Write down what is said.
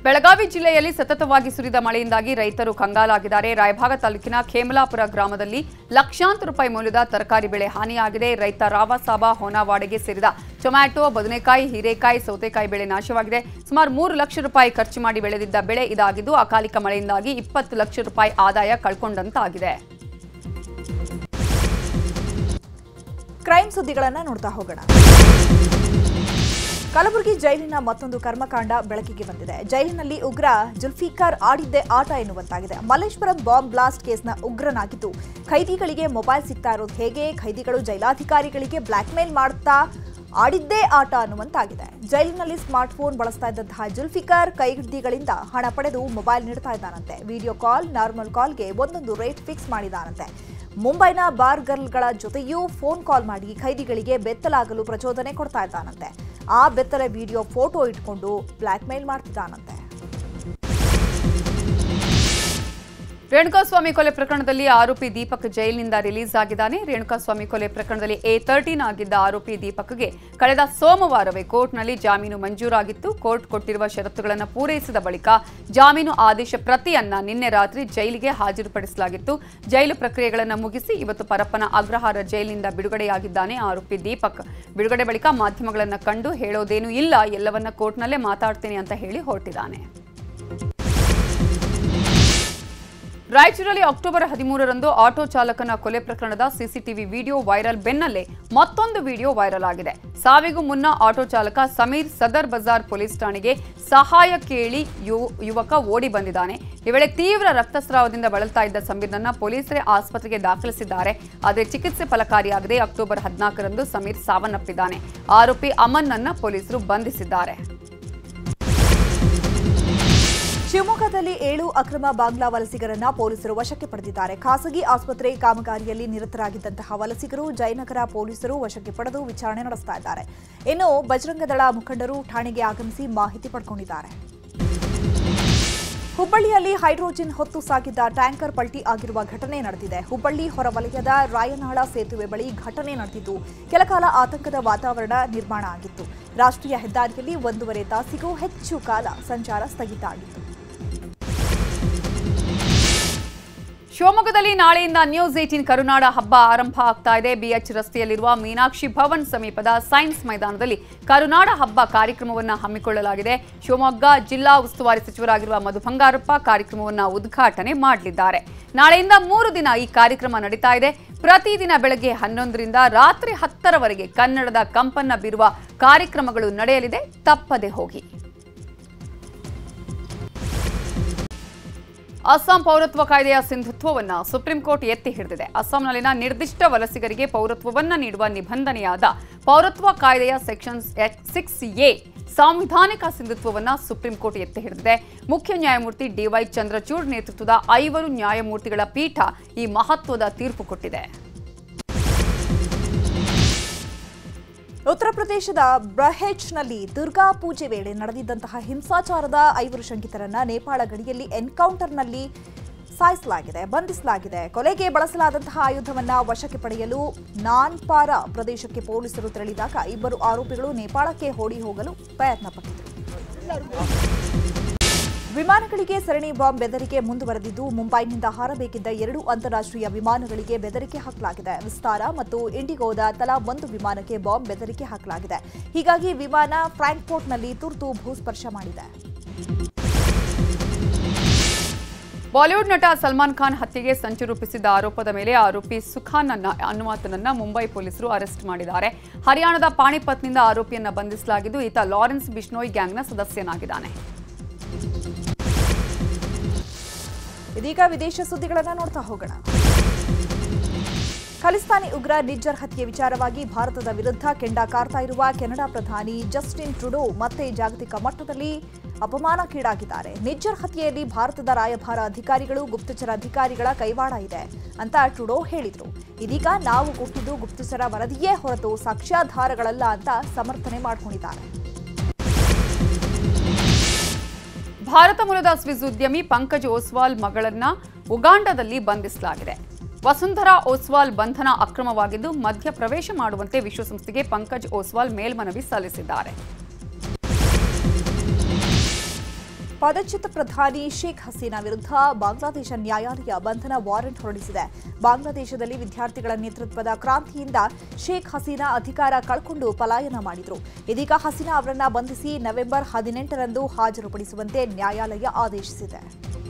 ಬೆಳಗಾವಿ ಜಿಲ್ಲೆಯಲ್ಲಿ ಸತತವಾಗಿ ಸುರಿದ ಮಳೆಯಿಂದಾಗಿ ರೈತರು ಕಂಗಾಲಾಗಿದ್ದಾರೆ ರಾಯಭಾಗ ತಾಲೂಕಿನ ಖೇಮಲಾಪುರ ಗ್ರಾಮದಲ್ಲಿ ಲಕ್ಷಾಂತರ ರೂಪಾಯಿ ಮೌಲ್ಯದ ತರಕಾರಿ ಬೆಳೆ ಹಾನಿಯಾಗಿದೆ ರೈತ ರಾವಸಾಬ ಹೊನಾವಾಡೆಗೆ ಸೇರಿದ ಟೊಮ್ಯಾಟೊ ಬದನೆಕಾಯಿ ಹೀರೆಕಾಯಿ ಸೌತೆಕಾಯಿ ಬೆಳೆ ನಾಶವಾಗಿದೆ ಸುಮಾರು ಮೂರು ಲಕ್ಷ ರೂಪಾಯಿ ಖರ್ಚು ಮಾಡಿ ಬೆಳೆದಿದ್ದ ಬೆಳೆ ಇದಾಗಿದ್ದು ಅಕಾಲಿಕ ಮಳೆಯಿಂದಾಗಿ ಇಪ್ಪತ್ತು ಲಕ್ಷ ರೂಪಾಯಿ ಆದಾಯ ಕಳ್ಕೊಂಡಂತಾಗಿದೆ ಕ್ರೈಮ್ ಸುದ್ದಿಗಳನ್ನ ನೋಡ್ತಾ ಹೋಗೋಣ ಕಲಬುರಗಿ ಜೈಲಿನ ಮತ್ತೊಂದು ಕರ್ಮಕಾಂಡ ಬೆಳಕಿಗೆ ಬಂದಿದೆ ಜೈಲಿನಲ್ಲಿ ಉಗ್ರ ಜುಲ್ಫಿಕಾರ್ ಆಡಿದ್ದೇ ಆಟ ಎನ್ನುವಂತಾಗಿದೆ ಮಲ್ಲೇಶ್ವರಂ ಬಾಂಬ್ ಬ್ಲಾಸ್ಟ್ ಕೇಸ್ನ ಉಗ್ರನಾಗಿದ್ದು ಖೈದಿಗಳಿಗೆ ಮೊಬೈಲ್ ಸಿಗ್ತಾ ಇರೋದು ಹೇಗೆ ಖೈದಿಗಳು ಜೈಲಾಧಿಕಾರಿಗಳಿಗೆ ಬ್ಲಾಕ್ ಮೇಲ್ ಮಾಡ್ತಾ ಆಡಿದ್ದೇ ಆಟ ಅನ್ನುವಂತಾಗಿದೆ ಜೈಲಿನಲ್ಲಿ ಸ್ಮಾರ್ಟ್ ಫೋನ್ ಬಳಸ್ತಾ ಇದ್ದಂತಹ ಜುಲ್ಫಿಕಾರ್ ಕೈದಿಗಳಿಂದ ಹಣ ಪಡೆದು ಮೊಬೈಲ್ ನೀಡ್ತಾ ಇದ್ದಾನಂತೆ ವಿಡಿಯೋ ಕಾಲ್ ನಾರ್ಮಲ್ ಕಾಲ್ಗೆ ಒಂದೊಂದು ರೇಟ್ ಫಿಕ್ಸ್ ಮಾಡಿದಾನಂತೆ ಮುಂಬೈನ ಬಾರ್ ಗರ್ಲ್ಗಳ ಜೊತೆಯೂ ಫೋನ್ ಕಾಲ್ ಮಾಡಿ ಖೈದಿಗಳಿಗೆ ಬೆತ್ತಲಾಗಲು ಪ್ರಚೋದನೆ ಕೊಡ್ತಾ ಇದ್ದಾನಂತೆ ಆ ಬೆತ್ತಲ ವಿಡಿಯೋ ಫೋಟೋ ಇಟ್ಕೊಂಡು ಬ್ಲ್ಯಾಕ್ ಮೇಲ್ ಮಾಡ್ತಿದ್ದಾನಂತೆ ರೇಣುಕಾಸ್ವಾಮಿ ಕೊಲೆ ಪ್ರಕರಣದಲ್ಲಿ ಆರೋಪಿ ದೀಪಕ್ ಜೈಲಿನಿಂದ ರಿಲೀಸ್ ಆಗಿದ್ದಾನೆ ರೇಣುಕಾಸ್ವಾಮಿ ಕೊಲೆ ಪ್ರಕರಣದಲ್ಲಿ ಎ ತರ್ಟೀನ್ ಆಗಿದ್ದ ಆರೋಪಿ ದೀಪಕ್ಗೆ ಕಳೆದ ಸೋಮವಾರವೇ ಕೋರ್ಟ್ನಲ್ಲಿ ಜಾಮೀನು ಮಂಜೂರಾಗಿತ್ತು ಕೋರ್ಟ್ ಕೊಟ್ಟಿರುವ ಷರತ್ತುಗಳನ್ನು ಪೂರೈಸಿದ ಬಳಿಕ ಜಾಮೀನು ಆದೇಶ ಪ್ರತಿಯನ್ನ ನಿನ್ನೆ ರಾತ್ರಿ ಜೈಲಿಗೆ ಹಾಜರುಪಡಿಸಲಾಗಿತ್ತು ಜೈಲು ಪ್ರಕ್ರಿಯೆಗಳನ್ನು ಮುಗಿಸಿ ಇವತ್ತು ಪರಪ್ಪನ ಅಗ್ರಹಾರ ಜೈಲಿನಿಂದ ಬಿಡುಗಡೆಯಾಗಿದ್ದಾನೆ ಆರೋಪಿ ದೀಪಕ್ ಬಿಡುಗಡೆ ಬಳಿಕ ಮಾಧ್ಯಮಗಳನ್ನು ಕಂಡು ಹೇಳೋದೇನೂ ಇಲ್ಲ ಎಲ್ಲವನ್ನ ಕೋರ್ಟ್ನಲ್ಲೇ ಮಾತಾಡ್ತೀನಿ ಅಂತ ಹೇಳಿ ಹೊರಟಿದ್ದಾನೆ ರಾಯಚೂರಲ್ಲಿ ಅಕ್ಟೋಬರ್ ಹದಿಮೂರರಂದು ಆಟೋ ಚಾಲಕನ ಕೊಲೆ ಪ್ರಕರಣದ ಸಿಸಿಟಿವಿ ವಿಡಿಯೋ ವೈರಲ್ ಬೆನ್ನಲ್ಲೇ ಮತ್ತೊಂದು ವಿಡಿಯೋ ವೈರಲ್ ಆಗಿದೆ ಸಾವಿಗೂ ಮುನ್ನ ಆಟೋ ಚಾಲಕ ಸಮೀರ್ ಸದರ್ ಬಜಾರ್ ಪೊಲೀಸ್ ಠಾಣೆಗೆ ಸಹಾಯ ಕೇಳಿ ಯು- ಯುವಕ ಓಡಿ ಬಂದಿದ್ದಾನೆ ಈ ವೇಳೆ ತೀವ್ರ ರಕ್ತಸ್ರಾವದಿಂದ ಬಳಲ್ತಾ ಇದ್ದ ಸಮೀರ್ನನ್ನ ಪೊಲೀಸರೇ ಆಸ್ಪತ್ರೆಗೆ ದಾಖಲಿಸಿದ್ದಾರೆ ಆದರೆ ಚಿಕಿತ್ಸೆ ಫಲಕಾರಿಯಾಗದೆ ಅಕ್ಟೋಬರ್ ಹದಿನಾಲ್ಕರಂದು ಸಮೀರ್ ಸಾವನ್ನಪ್ಪಿದ್ದಾನೆ ಆರೋಪಿ ಅಮನ್ನನ್ನ ಪೊಲೀಸರು ಬಂಧಿಸಿದ್ದಾರೆ ಶಿವಮೊಗ್ಗದಲ್ಲಿ ಏಳು ಅಕ್ರಮ ಬಾಂಗ್ಲಾ ವಲಸಿಗರನ್ನ ಪೊಲೀಸರು ವಶಕ್ಕೆ ಪಡೆದಿದ್ದಾರೆ ಖಾಸಗಿ ಆಸ್ಪತ್ರೆ ಕಾಮಗಾರಿಯಲ್ಲಿ ನಿರತರಾಗಿದ್ದಂತಹ ವಲಸಿಗರು ಜಯನಗರ ಪೊಲೀಸರು ವಶಕ್ಕೆ ಪಡೆದು ವಿಚಾರಣೆ ನಡೆಸ್ತಾ ಇದ್ದಾರೆ ಇನ್ನು ಬಜರಂಗದಳ ಮುಖಂಡರು ಠಾಣೆಗೆ ಆಗಮಿಸಿ ಮಾಹಿತಿ ಪಡ್ಕೊಂಡಿದ್ದಾರೆ ಹುಬ್ಬಳ್ಳಿಯಲ್ಲಿ ಹೈಡ್ರೋಜಿನ್ ಹೊತ್ತು ಸಾಗಿದ್ದ ಟ್ಯಾಂಕರ್ ಪಲ್ಟಿ ಆಗಿರುವ ಘಟನೆ ನಡೆದಿದೆ ಹುಬ್ಬಳ್ಳಿ ಹೊರವಲಯದ ರಾಯನಾಳ ಸೇತುವೆ ಬಳಿ ಘಟನೆ ನಡೆದಿದ್ದು ಕೆಲಕಾಲ ಆತಂಕದ ವಾತಾವರಣ ನಿರ್ಮಾಣ ಆಗಿತ್ತು ರಾಷ್ಟ್ರೀಯ ಹೆದ್ದಾರಿಯಲ್ಲಿ ಒಂದೂವರೆ ತಾಸಿಗೂ ಹೆಚ್ಚು ಕಾಲ ಸಂಚಾರ ಸ್ಥಗಿತ ಆಗಿತ್ತು ಶಿವಮೊಗ್ಗದಲ್ಲಿ ನಾಳೆಯಿಂದ ನ್ಯೂಸ್ ಏಟೀನ್ ಕರುನಾಡ ಹಬ್ಬ ಆರಂಭ ಆಗ್ತಾ ಇದೆ ಬಿಎಚ್ ರಸ್ತೆಯಲ್ಲಿರುವ ಮೀನಾಕ್ಷಿ ಭವನ್ ಸಮೀಪದ ಸೈನ್ಸ್ ಮೈದಾನದಲ್ಲಿ ಕರುನಾಡ ಹಬ್ಬ ಕಾರ್ಯಕ್ರಮವನ್ನು ಹಮ್ಮಿಕೊಳ್ಳಲಾಗಿದೆ ಶಿವಮೊಗ್ಗ ಜಿಲ್ಲಾ ಉಸ್ತುವಾರಿ ಸಚಿವರಾಗಿರುವ ಮಧು ಬಂಗಾರಪ್ಪ ಕಾರ್ಯಕ್ರಮವನ್ನು ಉದ್ಘಾಟನೆ ಮಾಡಲಿದ್ದಾರೆ ನಾಳೆಯಿಂದ ಮೂರು ದಿನ ಈ ಕಾರ್ಯಕ್ರಮ ನಡೀತಾ ಇದೆ ಪ್ರತಿದಿನ ಬೆಳಗ್ಗೆ ಹನ್ನೊಂದರಿಂದ ರಾತ್ರಿ ಹತ್ತರವರೆಗೆ ಕನ್ನಡದ ಕಂಪನ್ನ ಬೀರುವ ಕಾರ್ಯಕ್ರಮಗಳು ನಡೆಯಲಿದೆ ತಪ್ಪದೆ ಹೋಗಿ ಅಸ್ಸಾಂ ಪೌರತ್ವ ಕಾಯ್ದೆಯ ಸಿಂಧುತ್ವವನ್ನು ಸುಪ್ರೀಂ ಕೋರ್ಟ್ ಎತ್ತಿ ಹಿಡಿದಿದೆ ಅಸ್ಸಾಂನಲ್ಲಿನ ನಿರ್ದಿಷ್ಟ ವಲಸಿಗರಿಗೆ ಪೌರತ್ವವನ್ನು ನೀಡುವ ನಿಬಂಧನೆಯಾದ ಪೌರತ್ವ ಕಾಯ್ದೆಯ ಸೆಕ್ಷನ್ ಸಿಕ್ಸ್ ಎ ಸಾಂವಿಧಾನಿಕ ಸಿಂಧುತ್ವವನ್ನು ಸುಪ್ರೀಂ ಕೋರ್ಟ್ ಎತ್ತಿ ಹಿಡಿದಿದೆ ಮುಖ್ಯ ನ್ಯಾಯಮೂರ್ತಿ ಡಿವೈ ಚಂದ್ರಚೂಡ್ ನೇತೃತ್ವದ ಐವರು ನ್ಯಾಯಮೂರ್ತಿಗಳ ಪೀಠ ಈ ಮಹತ್ವದ ತೀರ್ಪು ಕೊಟ್ಟಿದೆ ಉತ್ತರ ಪ್ರದೇಶದ ಬ್ರಹೆಚ್ನಲ್ಲಿ ದುರ್ಗಾ ಪೂಜೆ ವೇಳೆ ನಡೆದಿದ್ದಂತಹ ಹಿಂಸಾಚಾರದ ಐವರು ಶಂಕಿತರನ್ನ ನೇಪಾಳ ಗಡಿಯಲ್ಲಿ ಎನ್ಕೌಂಟರ್ನಲ್ಲಿ ಸಾಯಿಸಲಾಗಿದೆ ಬಂಧಿಸಲಾಗಿದೆ ಕೊಲೆಗೆ ಬಳಸಲಾದಂತಹ ಆಯುಧವನ್ನ ವಶಕ್ಕೆ ಪಡೆಯಲು ನಾನ್ಪಾರ ಪ್ರದೇಶಕ್ಕೆ ಪೊಲೀಸರು ತೆರಳಿದಾಗ ಇಬ್ಬರು ಆರೋಪಿಗಳು ನೇಪಾಳಕ್ಕೆ ಓಡಿ ಹೋಗಲು ಪ್ರಯತ್ನ ಪಟ್ಟಿದ್ರು ವಿಮಾನಗಳಿಗೆ ಸರಣಿ ಬಾಂಬ್ ಬೆದರಿಕೆ ಮುಂದುವರೆದಿದ್ದು ಮುಂಬೈನಿಂದ ಹಾರಬೇಕಿದ್ದ ಎರಡು ಅಂತಾರಾಷ್ಟ್ರೀಯ ವಿಮಾನಗಳಿಗೆ ಬೆದರಿಕೆ ಹಾಕಲಾಗಿದೆ ವಿಸ್ತಾರ ಮತ್ತು ಇಂಡಿಗೋದ ತಲಾ ಒಂದು ವಿಮಾನಕ್ಕೆ ಬಾಂಬ್ ಬೆದರಿಕೆ ಹಾಕಲಾಗಿದೆ ಹೀಗಾಗಿ ವಿಮಾನ ಫ್ರಾಂಕ್ಫೋರ್ಟ್ನಲ್ಲಿ ತುರ್ತು ಭೂಸ್ಪರ್ಶ ಮಾಡಿದೆ ಬಾಲಿವುಡ್ ನಟ ಸಲ್ಮಾನ್ ಖಾನ್ ಹತ್ಯೆಗೆ ಸಂಚು ರೂಪಿಸಿದ್ದ ಆರೋಪದ ಮೇಲೆ ಆರೋಪಿ ಸುಖಾನ್ ಅನ್ನ ಅನ್ನುವಾತನನ್ನ ಮುಂಬೈ ಪೊಲೀಸರು ಅರೆಸ್ಟ್ ಮಾಡಿದ್ದಾರೆ ಹರಿಯಾಣದ ಪಾಣಿಪತ್ನಿಂದ ಆರೋಪಿಯನ್ನ ಬಂಧಿಸಲಾಗಿದ್ದು ಈತ ಲಾರೆನ್ಸ್ ಬಿಷ್ಣೋಯ್ ಗ್ಯಾಂಗ್ನ ಸದಸ್ಯನಾಗಿದ್ದಾನೆ ಇದೀಗ ವಿದೇಶ ಸುದ್ದಿಗಳನ್ನ ನೋಡ್ತಾ ಹೋಗೋಣ ಖಲಿಸ್ತಾನಿ ಉಗ್ರ ನಿಜ್ಜರ್ ಹತ್ಯೆ ವಿಚಾರವಾಗಿ ಭಾರತದ ವಿರುದ್ಧ ಕೆಂಡ ಕಾರ್ತಾ ಇರುವ ಕೆನಡಾ ಪ್ರಧಾನಿ ಜಸ್ಟಿನ್ ಟ್ರುಡೋ ಮತ್ತೆ ಜಾಗತಿಕ ಮಟ್ಟದಲ್ಲಿ ಅಪಮಾನಕ್ಕೀಡಾಗಿದ್ದಾರೆ ನಿಜ್ಜರ್ ಹತ್ಯೆಯಲ್ಲಿ ಭಾರತದ ರಾಯಭಾರ ಅಧಿಕಾರಿಗಳು ಗುಪ್ತಚರ ಅಧಿಕಾರಿಗಳ ಕೈವಾಡ ಇದೆ ಅಂತ ಟ್ರುಡೋ ಹೇಳಿದ್ರು ಇದೀಗ ನಾವು ಕೊಟ್ಟಿದ್ದು ಗುಪ್ತಚರ ವರದಿಯೇ ಹೊರತು ಸಾಕ್ಷ್ಯಾಧಾರಗಳಲ್ಲ ಅಂತ ಸಮರ್ಥನೆ ಮಾಡಿಕೊಂಡಿದ್ದಾರೆ ಭಾರತ ಮೂಲದ ಸ್ವಿಸ್ ಉದ್ಯಮಿ ಪಂಕಜ್ ಓಸ್ವಾಲ್ ಮಗಳನ್ನ ಉಗಾಂಡದಲ್ಲಿ ಬಂಧಿಸಲಾಗಿದೆ ವಸುಂಧರಾ ಓಸ್ವಾಲ್ ಬಂಧನ ಅಕ್ರಮವಾಗಿದ್ದು ಮಧ್ಯ ಪ್ರವೇಶ ಮಾಡುವಂತೆ ವಿಶ್ವಸಂಸ್ಥೆಗೆ ಪಂಕಜ್ ಓಸ್ವಾಲ್ ಮೇಲ್ಮನವಿ ಸಲ್ಲಿಸಿದ್ದಾರೆ ಪದಚ್ಯುತ ಪ್ರಧಾನಿ ಶೇಖ್ ಹಸೀನಾ ವಿರುದ್ಧ ಬಾಂಗ್ಲಾದೇಶ ನ್ಯಾಯಾಲಯ ಬಂಧನ ವಾರೆಂಟ್ ಹೊರಡಿಸಿದೆ ಬಾಂಗ್ಲಾದೇಶದಲ್ಲಿ ವಿದ್ಯಾರ್ಥಿಗಳ ನೇತೃತ್ವದ ಕ್ರಾಂತಿಯಿಂದ ಶೇಖ್ ಹಸೀನಾ ಅಧಿಕಾರ ಕಳ್ಕೊಂಡು ಪಲಾಯನ ಮಾಡಿದ್ರು ಇದೀಗ ಹಸೀನಾ ಅವರನ್ನ ಬಂಧಿಸಿ ನವೆಂಬರ್ ಹದಿನೆಂಟರಂದು ಹಾಜರುಪಡಿಸುವಂತೆ ನ್ಯಾಯಾಲಯ ಆದೇಶಿಸಿದೆ